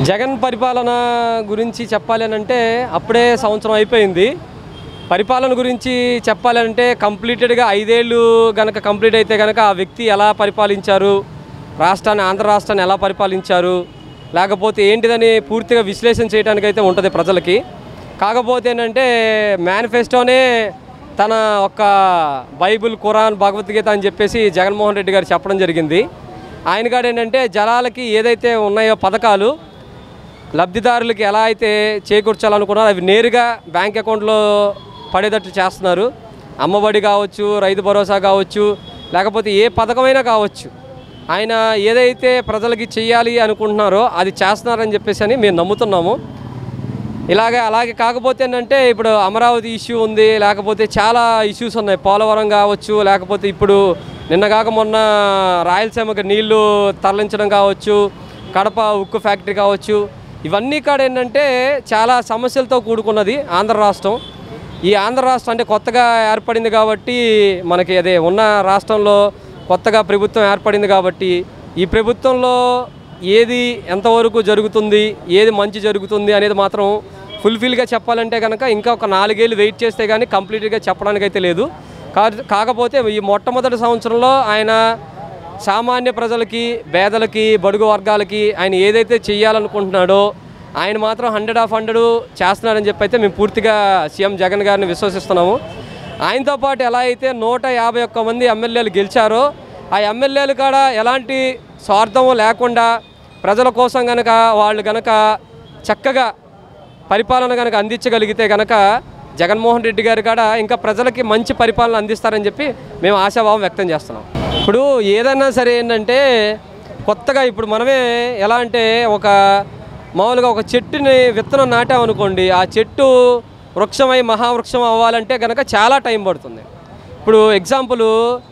జగన్ పరిపాలన గురించి చెప్పాలి అని అంటే అప్పుడే సంవత్సరం అయిపోయింది పరిపాలన గురించి చెప్పాలి అంటే కంప్లీటెడ్గా ఐదేళ్ళు గనక కంప్లీట్ అయితే కనుక ఆ వ్యక్తి ఎలా పరిపాలించారు రాష్ట్రాన్ని ఆంధ్ర రాష్ట్రాన్ని ఎలా పరిపాలించారు లేకపోతే ఏంటిదని పూర్తిగా విశ్లేషణ చేయడానికి అయితే ఉంటుంది ప్రజలకి కాకపోతే ఏంటంటే మేనిఫెస్టోనే తన ఒక్క బైబిల్ ఖురాన్ భగవద్గీత అని చెప్పేసి జగన్మోహన్ రెడ్డి గారు చెప్పడం జరిగింది ఆయన గారు ఏంటంటే జలాలకి ఏదైతే ఉన్నాయో పథకాలు లబ్ధిదారులకి ఎలా అయితే చేకూర్చాలనుకున్నారో అవి నేరుగా బ్యాంక్ అకౌంట్లో పడేటట్టు చేస్తున్నారు అమ్మఒడి కావచ్చు రైతు భరోసా కావచ్చు లేకపోతే ఏ పథకమైనా కావచ్చు ఆయన ఏదైతే ప్రజలకి చేయాలి అనుకుంటున్నారో అది చేస్తున్నారని చెప్పేసి అని మేము నమ్ముతున్నాము ఇలాగే అలాగే కాకపోతే ఏంటంటే ఇప్పుడు అమరావతి ఇష్యూ ఉంది లేకపోతే చాలా ఇష్యూస్ ఉన్నాయి పోలవరం కావచ్చు లేకపోతే ఇప్పుడు నిన్న కాక మొన్న రాయలసీమకి నీళ్లు తరలించడం కావచ్చు కడప ఉక్కు ఫ్యాక్టరీ కావచ్చు ఇవన్నీ కాడ ఏంటంటే చాలా సమస్యలతో కూడుకున్నది ఆంధ్ర రాష్ట్రం ఈ ఆంధ్ర రాష్ట్రం అంటే కొత్తగా ఏర్పడింది కాబట్టి మనకి అదే ఉన్న రాష్ట్రంలో కొత్తగా ప్రభుత్వం ఏర్పడింది కాబట్టి ఈ ప్రభుత్వంలో ఏది ఎంతవరకు జరుగుతుంది ఏది మంచి జరుగుతుంది అనేది మాత్రం ఫుల్ఫిల్గా చెప్పాలంటే కనుక ఇంకా ఒక నాలుగేళ్ళు వెయిట్ చేస్తే కానీ కంప్లీట్గా చెప్పడానికి అయితే లేదు కా- కాకపోతే ఈ మొట్టమొదటి సంవత్సరంలో ఆయన సామాన్య ప్రజలకి పేదలకి బడుగు వర్గాలకి ఆయన ఏదైతే చేయాలనుకుంటున్నాడో ఆయన మాత్రం హండ్రెడ్ ఆఫ్ హండ్రెడ్ చేస్తున్నాడని చెప్పి అయితే మేము పూర్తిగా సీఎం జగన్ గారిని విశ్వసిస్తున్నాము ఆయనతో పాటు ఎలా అయితే నూట యాభై ఒక్క మంది ఎమ్మెల్యేలు గెలిచారో ఆ ఎమ్మెల్యేలు కాడ ఎలాంటి స్వార్థం లేకుండా ప్రజల కోసం గనక వాళ్ళు గనక చక్కగా పరిపాలన కనుక అందించగలిగితే కనుక జగన్మోహన్ రెడ్డి గారు కాడ ఇంకా ప్రజలకి మంచి పరిపాలన అందిస్తారని చెప్పి మేము ఆశాభావం వ్యక్తం చేస్తున్నాం ఇప్పుడు ఏదైనా సరే ఏంటంటే కొత్తగా ఇప్పుడు మనమే ఎలా అంటే ఒక మామూలుగా ఒక చెట్టుని విత్తనం నాటామనుకోండి ఆ చెట్టు వృక్షమై మహావృక్షం అవ్వాలంటే కనుక చాలా టైం పడుతుంది ఇప్పుడు ఎగ్జాంపుల్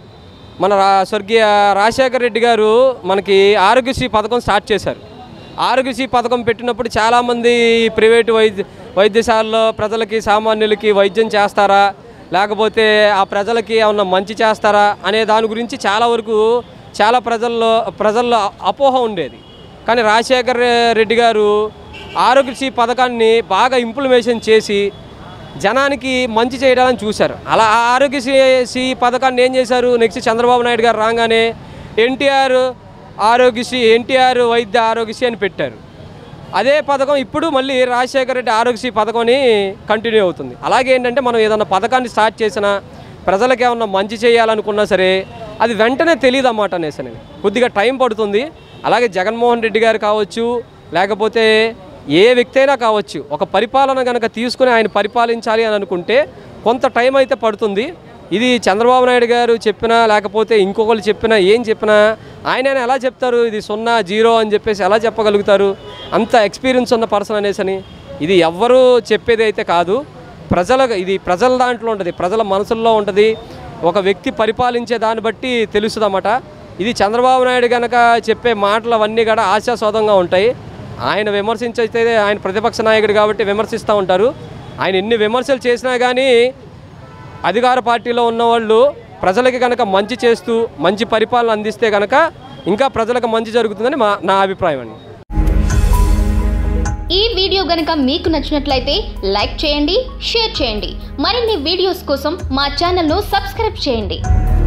మన రా స్వర్గీయ రాజశేఖర రెడ్డి గారు మనకి ఆరోగ్యశ్రీ పథకం స్టార్ట్ చేశారు ఆరోగ్యశ్రీ పథకం పెట్టినప్పుడు చాలామంది ప్రైవేటు వైద్య వైద్యశాలలో ప్రజలకి సామాన్యులకి వైద్యం చేస్తారా లేకపోతే ఆ ప్రజలకి ఏమన్నా మంచి చేస్తారా అనే దాని గురించి చాలా వరకు చాలా ప్రజల్లో ప్రజల్లో అపోహ ఉండేది కానీ రాజశేఖర్ రెడ్డి గారు ఆరోగ్యశ్రీ పథకాన్ని బాగా ఇంప్లిమేషన్ చేసి జనానికి మంచి చేయడాలని చూశారు అలా ఆ ఆరోగ్యశ్రీ శ్రీ పథకాన్ని ఏం చేశారు నెక్స్ట్ చంద్రబాబు నాయుడు గారు రాగానే ఎన్టీఆర్ ఆరోగ్యశ్రీ ఎన్టీఆర్ వైద్య ఆరోగ్యశ్రీ అని పెట్టారు అదే పథకం ఇప్పుడు మళ్ళీ రాజశేఖర రెడ్డి ఆరోగ్యశ్రీ పథకం అని కంటిన్యూ అవుతుంది అలాగే ఏంటంటే మనం ఏదైనా పథకాన్ని స్టార్ట్ చేసినా ప్రజలకు ఏమన్నా మంచి చేయాలనుకున్నా సరే అది వెంటనే తెలియదు అన్నమాట అనేసి నేను కొద్దిగా టైం పడుతుంది అలాగే జగన్మోహన్ రెడ్డి గారు కావచ్చు లేకపోతే ఏ వ్యక్తి అయినా కావచ్చు ఒక పరిపాలన కనుక తీసుకుని ఆయన పరిపాలించాలి అని అనుకుంటే కొంత టైం అయితే పడుతుంది ఇది చంద్రబాబు నాయుడు గారు చెప్పినా లేకపోతే ఇంకొకరు చెప్పినా ఏం చెప్పినా ఆయన ఎలా చెప్తారు ఇది సున్నా జీరో అని చెప్పేసి ఎలా చెప్పగలుగుతారు అంత ఎక్స్పీరియన్స్ ఉన్న పర్సన్ అనేసి అని ఇది ఎవ్వరూ చెప్పేది అయితే కాదు ప్రజల ఇది ప్రజల దాంట్లో ఉంటుంది ప్రజల మనసుల్లో ఉంటుంది ఒక వ్యక్తి పరిపాలించే దాన్ని బట్టి తెలుస్తుందన్నమాట ఇది చంద్రబాబు నాయుడు కనుక చెప్పే మాటలు అవన్నీ కూడా ఆశాస్వాదంగా ఉంటాయి ఆయన విమర్శించైతే ఆయన ప్రతిపక్ష నాయకుడు కాబట్టి విమర్శిస్తూ ఉంటారు ఆయన ఎన్ని విమర్శలు చేసినా కానీ అధికార పార్టీలో ఉన్నవాళ్ళు ప్రజలకి కనుక మంచి చేస్తూ మంచి పరిపాలన అందిస్తే కనుక ఇంకా ప్రజలకు మంచి జరుగుతుందని మా నా అభిప్రాయం అండి ఈ వీడియో గనక మీకు నచ్చినట్లయితే లైక్ చేయండి షేర్ చేయండి మరిన్ని వీడియోస్ కోసం మా ఛానల్ను సబ్స్క్రైబ్ చేయండి